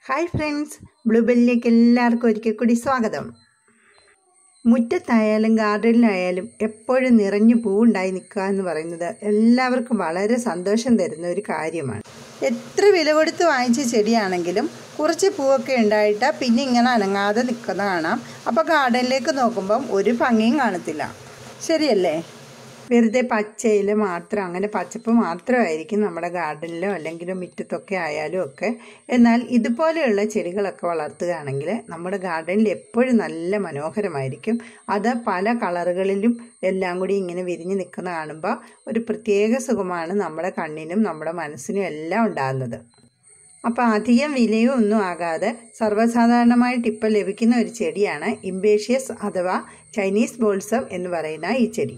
hi friends ബ്ലൂബെല്ലിലേക്ക് എല്ലാവർക്കും ഒരിക്കൽ കൂടി സ്വാഗതം മുറ്റത്തായാലും ഗാർഡനിലായാലും എപ്പോഴും നിറഞ്ഞു പൂവുണ്ടായി നിൽക്കുക എന്ന് പറയുന്നത് എല്ലാവർക്കും വളരെ സന്തോഷം തരുന്ന ഒരു കാര്യമാണ് എത്ര വില കൊടുത്ത് വാങ്ങിച്ച ചെടിയാണെങ്കിലും കുറച്ച് പൂവൊക്കെ ഉണ്ടായിട്ട് പിന്നെ ഇങ്ങനെ അനങ്ങാതെ നിൽക്കുന്ന കാണാം അപ്പോൾ ഗാർഡനിലേക്ക് നോക്കുമ്പം ഒരു ഭംഗിയും കാണത്തില്ല ശരിയല്ലേ വെറുതെ പച്ചയിൽ മാത്രം അങ്ങനെ പച്ചപ്പ് മാത്രമായിരിക്കും നമ്മുടെ ഗാർഡനിലോ അല്ലെങ്കിൽ മുറ്റത്തൊക്കെ ആയാലും ഒക്കെ എന്നാൽ ഇതുപോലെയുള്ള ചെടികളൊക്കെ വളർത്തുകയാണെങ്കിൽ നമ്മുടെ ഗാർഡനിൽ എപ്പോഴും നല്ല മനോഹരമായിരിക്കും അത് പല കളറുകളിലും എല്ലാം കൂടി ഇങ്ങനെ വിരിഞ്ഞ് നിൽക്കുന്ന കാണുമ്പോൾ ഒരു പ്രത്യേക സുഖമാണ് നമ്മുടെ കണ്ണിനും നമ്മുടെ മനസ്സിനും എല്ലാം ഉണ്ടാകുന്നത് അപ്പോൾ അധികം വിലയും ഒന്നും ആകാതെ സർവ്വസാധാരണമായിട്ട് ഇപ്പോൾ ലഭിക്കുന്ന ഒരു ചെടിയാണ് ഇംബേഷ്യസ് അഥവാ ചൈനീസ് ബോൾസം എന്ന് പറയുന്ന ഈ ചെടി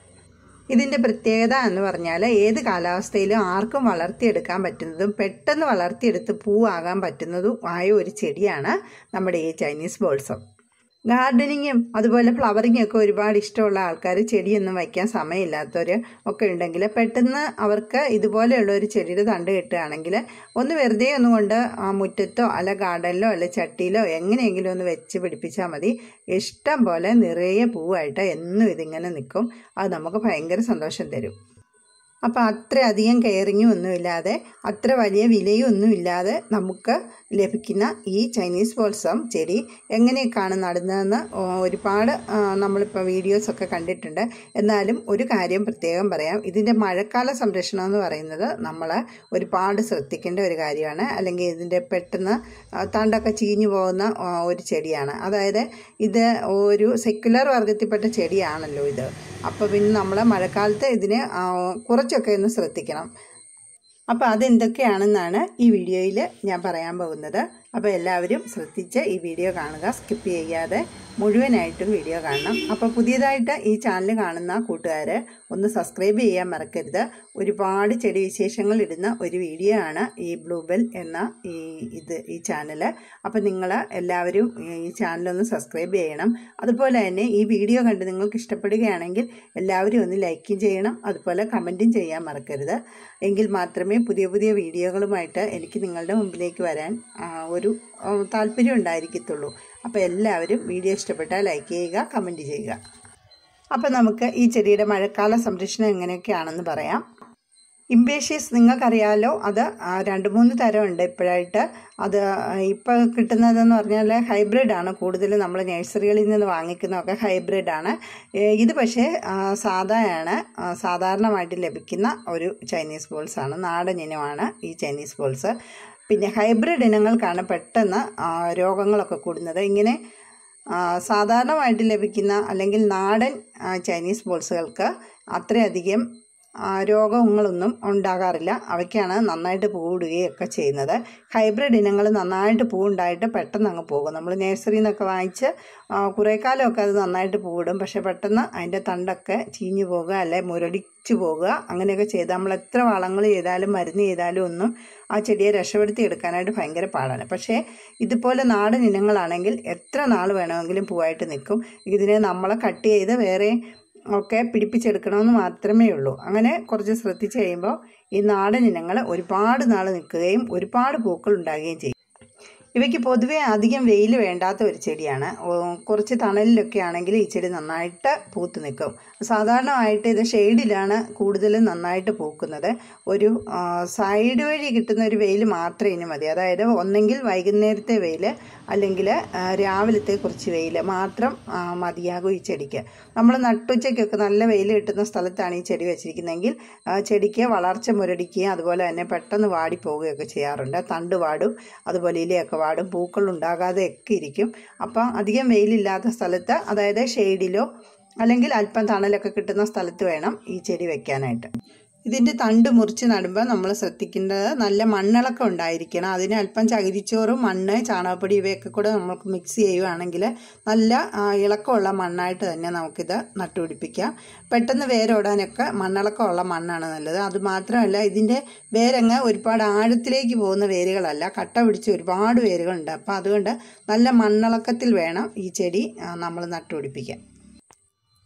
ഇതിൻ്റെ പ്രത്യേകത എന്ന് പറഞ്ഞാൽ ഏത് കാലാവസ്ഥയിലും ആർക്കും വളർത്തിയെടുക്കാൻ പറ്റുന്നതും പെട്ടെന്ന് വളർത്തിയെടുത്ത് പൂവാകാൻ പറ്റുന്നതും ആയ ഒരു ചെടിയാണ് നമ്മുടെ ഈ ചൈനീസ് ബോൾസം ഗാർഡനിങ്ങും അതുപോലെ ഫ്ലവറിങ്ങും ഒക്കെ ഒരുപാട് ഇഷ്ടമുള്ള ആൾക്കാർ ചെടിയൊന്നും വയ്ക്കാൻ സമയമില്ലാത്തവർ ഒക്കെ ഉണ്ടെങ്കിൽ പെട്ടെന്ന് അവർക്ക് ഇതുപോലെയുള്ള ഒരു ചെടിയുടെ തണ്ട് കിട്ടുകയാണെങ്കിൽ ഒന്ന് വെറുതെ ഒന്നുകൊണ്ട് ആ മുറ്റത്തോ അല്ല ഗാർഡനിലോ അല്ല ചട്ടിയിലോ എങ്ങനെയെങ്കിലും ഒന്ന് വെച്ച് പിടിപ്പിച്ചാൽ മതി ഇഷ്ടം പോലെ നിറയെ പൂവായിട്ട് എന്നും ഇതിങ്ങനെ നിൽക്കും അത് നമുക്ക് ഭയങ്കര സന്തോഷം തരും അപ്പോൾ അത്ര അധികം കെയറിങ്ങും ഒന്നുമില്ലാതെ അത്ര വലിയ വിലയും ഒന്നുമില്ലാതെ നമുക്ക് ലഭിക്കുന്ന ഈ ചൈനീസ് ബോൾസം ചെടി എങ്ങനെയൊക്കെയാണ് നടുന്നതെന്ന് ഒരുപാട് നമ്മളിപ്പോൾ വീഡിയോസൊക്കെ കണ്ടിട്ടുണ്ട് എന്നാലും ഒരു കാര്യം പ്രത്യേകം പറയാം ഇതിൻ്റെ മഴക്കാല സംരക്ഷണം എന്ന് പറയുന്നത് നമ്മൾ ഒരുപാട് ശ്രദ്ധിക്കേണ്ട ഒരു കാര്യമാണ് അല്ലെങ്കിൽ ഇതിൻ്റെ പെട്ടെന്ന് തണ്ടൊക്കെ ചീഞ്ഞു പോകുന്ന ഒരു ചെടിയാണ് അതായത് ഇത് ഒരു സെക്യുലർ വർഗത്തിൽപ്പെട്ട ചെടിയാണല്ലോ ഇത് അപ്പോൾ പിന്നെ നമ്മൾ മഴക്കാലത്ത് ഇതിന് കുറച്ചൊക്കെ ഒന്ന് ശ്രദ്ധിക്കണം അപ്പോൾ അതെന്തൊക്കെയാണെന്നാണ് ഈ വീഡിയോയിൽ ഞാൻ പറയാൻ പോകുന്നത് അപ്പോൾ എല്ലാവരും ശ്രദ്ധിച്ച് ഈ വീഡിയോ കാണുക സ്കിപ്പ് ചെയ്യാതെ മുഴുവനായിട്ടും വീഡിയോ കാണണം അപ്പോൾ പുതിയതായിട്ട് ഈ ചാനൽ കാണുന്ന കൂട്ടുകാർ ഒന്ന് സബ്സ്ക്രൈബ് ചെയ്യാൻ മറക്കരുത് ഒരുപാട് ചെടി വിശേഷങ്ങൾ ഇടുന്ന ഒരു വീഡിയോ ആണ് ഈ ബ്ലൂബെൽ എന്ന ഈ ഇത് ഈ ചാനൽ അപ്പോൾ നിങ്ങൾ എല്ലാവരും ഈ ചാനലൊന്ന് സബ്സ്ക്രൈബ് ചെയ്യണം അതുപോലെ തന്നെ ഈ വീഡിയോ കണ്ട് നിങ്ങൾക്ക് ഇഷ്ടപ്പെടുകയാണെങ്കിൽ എല്ലാവരും ഒന്ന് ലൈക്കും ചെയ്യണം അതുപോലെ കമൻറ്റും ചെയ്യാൻ മറക്കരുത് എങ്കിൽ മാത്രമേ പുതിയ പുതിയ വീഡിയോകളുമായിട്ട് എനിക്ക് നിങ്ങളുടെ മുമ്പിലേക്ക് വരാൻ ഒരു താല്പര്യം ഉണ്ടായിരിക്കത്തുള്ളൂ അപ്പോൾ എല്ലാവരും വീഡിയോ ഇഷ്ടപ്പെട്ടാൽ ലൈക്ക് ചെയ്യുക കമൻറ്റ് ചെയ്യുക അപ്പോൾ നമുക്ക് ഈ ചെടിയുടെ മഴക്കാല സംരക്ഷണം എങ്ങനെയൊക്കെയാണെന്ന് പറയാം ഇംബേഷ്യസ് നിങ്ങൾക്കറിയാമല്ലോ അത് രണ്ട് മൂന്ന് തരമുണ്ട് ഇപ്പോഴായിട്ട് അത് ഇപ്പോൾ കിട്ടുന്നതെന്ന് പറഞ്ഞാൽ ഹൈബ്രിഡാണ് കൂടുതൽ നമ്മൾ നഴ്സറികളിൽ നിന്ന് വാങ്ങിക്കുന്നതൊക്കെ ഹൈബ്രിഡാണ് ഇത് പക്ഷേ സാധായാണ് സാധാരണമായിട്ട് ലഭിക്കുന്ന ഒരു ചൈനീസ് ബോൾസാണ് നാടൻ ഇനമാണ് ഈ ചൈനീസ് ബോൾസ് പിന്നെ ഹൈബ്രിഡ് ഇനങ്ങൾക്കാണ് പെട്ടെന്ന് രോഗങ്ങളൊക്കെ കൂടുന്നത് ഇങ്ങനെ സാധാരണമായിട്ട് ലഭിക്കുന്ന അല്ലെങ്കിൽ നാടൻ ചൈനീസ് ബോൾസുകൾക്ക് അത്രയധികം രോഗങ്ങളൊന്നും ഉണ്ടാകാറില്ല അവയ്ക്കാണ് നന്നായിട്ട് പൂവിടുകയൊക്കെ ചെയ്യുന്നത് ഹൈബ്രിഡ് ഇനങ്ങൾ നന്നായിട്ട് പൂവുണ്ടായിട്ട് പെട്ടെന്ന് അങ്ങ് പോകും നമ്മൾ നഴ്സറിയിൽ നിന്നൊക്കെ വാങ്ങിച്ച് കുറേ കാലമൊക്കെ അത് നന്നായിട്ട് പൂവിടും പക്ഷെ പെട്ടെന്ന് അതിൻ്റെ തണ്ടൊക്കെ ചീഞ്ഞു പോകുക അല്ലെ മുരടിച്ചു പോകുക അങ്ങനെയൊക്കെ ചെയ്ത് നമ്മൾ എത്ര വളങ്ങൾ ചെയ്താലും മരുന്ന് ചെയ്താലും ഒന്നും ആ ചെടിയെ രക്ഷപ്പെടുത്തി എടുക്കാനായിട്ട് ഭയങ്കര പാടാണ് പക്ഷേ ഇതുപോലെ നാടൻ ഇനങ്ങളാണെങ്കിൽ എത്ര നാൾ വേണമെങ്കിലും പൂവായിട്ട് നിൽക്കും ഇതിനെ നമ്മളെ കട്ട് ചെയ്ത് വേറെ ഒക്കെ പിടിപ്പിച്ചെടുക്കണമെന്ന് മാത്രമേ ഉള്ളൂ അങ്ങനെ കുറച്ച് ശ്രദ്ധിച്ച് കഴിയുമ്പോൾ ഈ നാടൻ ഇനങ്ങൾ ഒരുപാട് നാൾ നിൽക്കുകയും ഒരുപാട് പൂക്കൾ ഉണ്ടാകുകയും ചെയ്യും ഇവയ്ക്ക് പൊതുവേ അധികം വെയിൽ വേണ്ടാത്ത ഒരു ചെടിയാണ് കുറച്ച് തണലിലൊക്കെ ആണെങ്കിൽ ഈ ചെടി നന്നായിട്ട് പൂത്ത് നിൽക്കും സാധാരണമായിട്ട് ഇത് ഷെയ്ഡിലാണ് കൂടുതലും നന്നായിട്ട് പൂക്കുന്നത് ഒരു സൈഡ് വഴി കിട്ടുന്ന ഒരു വെയിൽ മാത്രമേ ഇനി മതി അതായത് ഒന്നെങ്കിൽ വൈകുന്നേരത്തെ വെയിൽ അല്ലെങ്കിൽ രാവിലത്തെ കുറച്ച് വെയിൽ മാത്രം മതിയാകും ഈ ചെടിക്ക് നമ്മൾ നട്ടുച്ചയ്ക്കൊക്കെ നല്ല വെയിൽ കിട്ടുന്ന സ്ഥലത്താണ് ഈ ചെടി വെച്ചിരിക്കുന്നതെങ്കിൽ ചെടിക്ക് വളർച്ച മുരടിക്കുകയും അതുപോലെ തന്നെ പെട്ടെന്ന് വാടിപ്പോവുകയൊക്കെ ചെയ്യാറുണ്ട് തണ്ട് വാടും അതുപോലെ ഇലയൊക്കെ വാടും പൂക്കൾ ഉണ്ടാകാതെ ഒക്കെ ഇരിക്കും അപ്പം അധികം വെയിലില്ലാത്ത സ്ഥലത്ത് അതായത് ഷെയ്ഡിലോ അല്ലെങ്കിൽ അല്പം തണലൊക്കെ കിട്ടുന്ന സ്ഥലത്ത് വേണം ഈ ചെടി വെക്കാനായിട്ട് ഇതിൻ്റെ തണ്ട് മുറിച്ച് നടുമ്പോൾ നമ്മൾ ശ്രദ്ധിക്കേണ്ടത് നല്ല മണ്ണിളക്കം ഉണ്ടായിരിക്കണം അതിന് അല്പം ചകിരിച്ചോറും മണ്ണ് ചാണകപ്പൊടി ഇവയൊക്കെ കൂടെ നമുക്ക് മിക്സ് ചെയ്യുകയാണെങ്കിൽ നല്ല ഇളക്കമുള്ള മണ്ണായിട്ട് തന്നെ നമുക്കിത് നട്ടുപിടിപ്പിക്കാം പെട്ടെന്ന് വേരോടാനൊക്കെ മണ്ണിളക്കമുള്ള മണ്ണാണ് നല്ലത് അത് മാത്രമല്ല ഇതിൻ്റെ വേരങ്ങ് ഒരുപാട് ആഴത്തിലേക്ക് പോകുന്ന വേരുകളല്ല കട്ട പിടിച്ച് ഒരുപാട് വേരുകളുണ്ട് അപ്പോൾ അതുകൊണ്ട് നല്ല മണ്ണിളക്കത്തിൽ വേണം ഈ ചെടി നമ്മൾ നട്ടുപിടിപ്പിക്കാൻ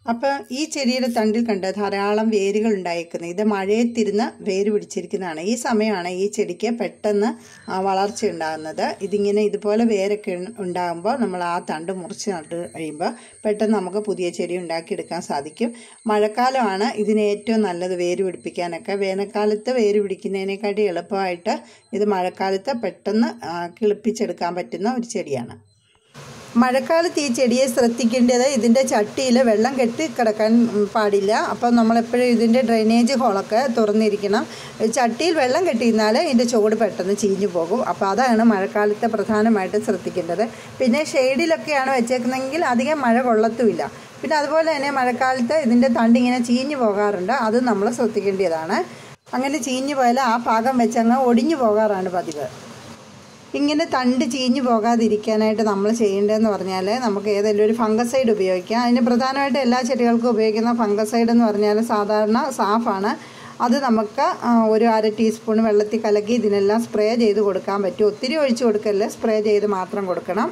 അപ്പോൾ ഈ ചെടിയുടെ തണ്ടിൽ കണ്ട് ധാരാളം വേരുകൾ ഉണ്ടായിരിക്കുന്നത് ഇത് മഴയത്തിരുന്ന് വേര് പിടിച്ചിരിക്കുന്നതാണ് ഈ സമയമാണ് ഈ ചെടിക്ക് പെട്ടെന്ന് ആ, വളർച്ച ഉണ്ടാകുന്നത് ഇതിങ്ങനെ ഇതുപോലെ വേരൊക്കെ ഉ- ഉണ്ടാകുമ്പോൾ നമ്മൾ ആ തണ്ട് മുറിച്ച് നട്ട് കഴിയുമ്പോൾ പെട്ടെന്ന് നമുക്ക് പുതിയ ചെടി ഉണ്ടാക്കിയെടുക്കാൻ സാധിക്കും മഴക്കാലമാണ് ഇതിന് ഏറ്റവും നല്ലത് വേര് പിടിപ്പിക്കാനൊക്കെ വേനൽക്കാലത്ത് വേര് പിടിക്കുന്നതിനേക്കാട്ടി എളുപ്പമായിട്ട് ഇത് മഴക്കാലത്ത് പെട്ടെന്ന് ആ, കിളിപ്പിച്ചെടുക്കാൻ പറ്റുന്ന ഒരു ചെടിയാണ് മഴക്കാലത്ത് ഈ ചെടിയെ ശ്രദ്ധിക്കേണ്ടത് ഇതിൻ്റെ ചട്ടിയിൽ വെള്ളം കെട്ടി കിടക്കാൻ ഉം, പാടില്ല അപ്പം നമ്മളെപ്പോഴും ഇതിൻ്റെ ഡ്രെയിനേജ് ഹോളൊക്കെ തുറന്നിരിക്കണം ചട്ടിയിൽ വെള്ളം കെട്ടിയിരുന്നാൽ ഇതിൻ്റെ ചുവട് പെട്ടെന്ന് ചീഞ്ഞു പോകും അപ്പോൾ അതാണ് മഴക്കാലത്ത് പ്രധാനമായിട്ടും ശ്രദ്ധിക്കേണ്ടത് പിന്നെ ഷെയ്ഡിലൊക്കെയാണ് വെച്ചേക്കുന്നതെങ്കിൽ അധികം മഴ കൊള്ളത്തുമില്ല പിന്നെ അതുപോലെ തന്നെ മഴക്കാലത്ത് ഇതിൻ്റെ തണ്ട് ഇങ്ങനെ ചീഞ്ഞു പോകാറുണ്ട് അത് നമ്മൾ ശ്രദ്ധിക്കേണ്ടതാണ് അങ്ങനെ ചീഞ്ഞു പോയാൽ ആ ഭാഗം വെച്ചങ്ങ് ഒടിഞ്ഞു പോകാറാണ് പതിവ് ഇങ്ങനെ തണ്ട് ചീഞ്ഞു പോകാതിരിക്കാനായിട്ട് നമ്മൾ ചെയ്യേണ്ടതെന്ന് പറഞ്ഞാൽ നമുക്ക് ഏതെങ്കിലും ഒരു ഫംഗസൈഡ് ഉപയോഗിക്കാം അതിന് പ്രധാനമായിട്ട് എല്ലാ ചെടികൾക്കും ഉപയോഗിക്കുന്ന ഫംഗസൈഡ് എന്ന് പറഞ്ഞാൽ സാധാരണ സാഫാണ് അത് നമുക്ക് ആ, ഒരു അര ടീസ്പൂൺ വെള്ളത്തിൽ കലക്കി ഇതിനെല്ലാം സ്പ്രേ ചെയ്ത് കൊടുക്കാൻ പറ്റും ഒത്തിരി ഒഴിച്ചു കൊടുക്കല്ല സ്പ്രേ ചെയ്ത് മാത്രം കൊടുക്കണം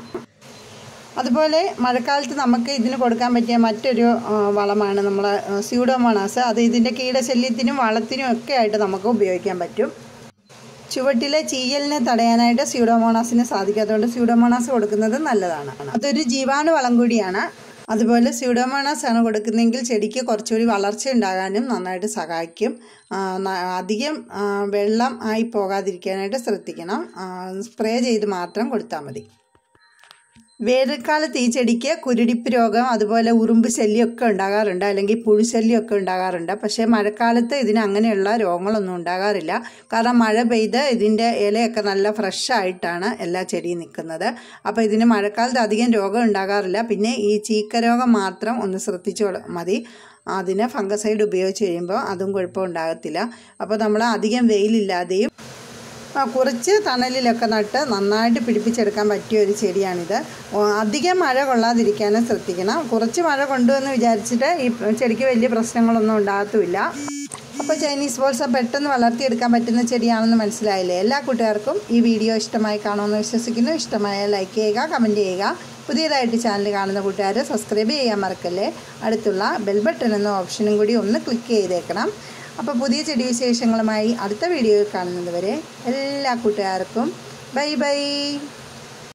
അതുപോലെ മഴക്കാലത്ത് നമുക്ക് ഇതിന് കൊടുക്കാൻ പറ്റിയ മറ്റൊരു ആ, വളമാണ് നമ്മൾ സ്യൂഡോമോണാസ് അത് ഇതിൻ്റെ കീടശല്യത്തിനും വളത്തിനും ഒക്കെ ആയിട്ട് നമുക്ക് ഉപയോഗിക്കാൻ പറ്റും ചുവട്ടിലെ ചീയലിനെ തടയാനായിട്ട് സ്യൂഡോമോണാസിന് സാധിക്കും അതുകൊണ്ട് സ്യൂഡോമോണാസ് കൊടുക്കുന്നത് നല്ലതാണ് അതൊരു ജീവാണു വളം കൂടിയാണ് അതുപോലെ സ്യൂഡോമോണാസ് ആണ് കൊടുക്കുന്നതെങ്കിൽ ചെടിക്ക് കുറച്ചുകൂടി വളർച്ച ഉണ്ടാകാനും നന്നായിട്ട് സഹായിക്കും ആ, ന- അധികം ആ, വെള്ളം ആയി പോകാതിരിക്കാനായിട്ട് ശ്രദ്ധിക്കണം സ്പ്രേ ചെയ്ത് മാത്രം കൊടുത്താൽ മതി വേനൽക്കാലത്ത് ഈ ചെടിക്ക് കുരുടിപ്പ് രോഗം അതുപോലെ ഉറുമ്പ് ശല്യമൊക്കെ ഉണ്ടാകാറുണ്ട് അല്ലെങ്കിൽ പുഴുശല്യമൊക്കെ ഉണ്ടാകാറുണ്ട് പക്ഷേ മഴക്കാലത്ത് ഇതിന് അങ്ങനെയുള്ള രോഗങ്ങളൊന്നും ഉണ്ടാകാറില്ല കാരണം മഴ പെയ്ത് ഇതിൻ്റെ ഇലയൊക്കെ നല്ല ഫ്രഷ് ആയിട്ടാണ് എല്ലാ ചെടിയും നിൽക്കുന്നത് അപ്പോൾ ഇതിന് മഴക്കാലത്ത് അധികം രോഗം ഉണ്ടാകാറില്ല പിന്നെ ഈ ചീക്ക രോഗം മാത്രം ഒന്ന് ശ്രദ്ധിച്ചു മതി അതിന് ഫംഗസൈഡ് ഉപയോഗിച്ച് കഴിയുമ്പോൾ അതും കുഴപ്പമുണ്ടാകത്തില്ല അപ്പോൾ നമ്മൾ അധികം വെയിലില്ലാതെയും ആ, കുറച്ച് തണലിലൊക്കെ നട്ട് നന്നായിട്ട് പിടിപ്പിച്ചെടുക്കാൻ പറ്റിയ ഒരു ചെടിയാണിത് ഓ, അധികം മഴ കൊള്ളാതിരിക്കാനും ശ്രദ്ധിക്കണം കുറച്ച് മഴ കൊണ്ടുവന്ന് വിചാരിച്ചിട്ട് ഈ ചെടിക്ക് വലിയ പ്രശ്നങ്ങളൊന്നും ഉണ്ടാകത്തുമില്ല അപ്പോൾ ചൈനീസ് ബോൾസ പെട്ടെന്ന് വളർത്തിയെടുക്കാൻ പറ്റുന്ന ചെടിയാണെന്ന് മനസ്സിലായില്ലേ എല്ലാ കൂട്ടുകാർക്കും ഈ വീഡിയോ ഇഷ്ടമായി കാണുമെന്ന് വിശ്വസിക്കുന്നു ഇഷ്ടമായ ലൈക്ക് ചെയ്യുക കമൻറ്റ് ചെയ്യുക പുതിയതായിട്ട് ചാനൽ കാണുന്ന കൂട്ടുകാർ സബ്സ്ക്രൈബ് ചെയ്യാൻ മറക്കല്ലേ അടുത്തുള്ള ബെൽ ബട്ടൺ എന്ന ഓപ്ഷനും കൂടി ഒന്ന് ക്ലിക്ക് ചെയ്തേക്കണം അപ്പോൾ പുതിയ ചെടി വിശേഷങ്ങളുമായി അടുത്ത വീഡിയോയിൽ കാണുന്നത് വരെ എല്ലാ കൂട്ടുകാർക്കും ബൈ ബൈ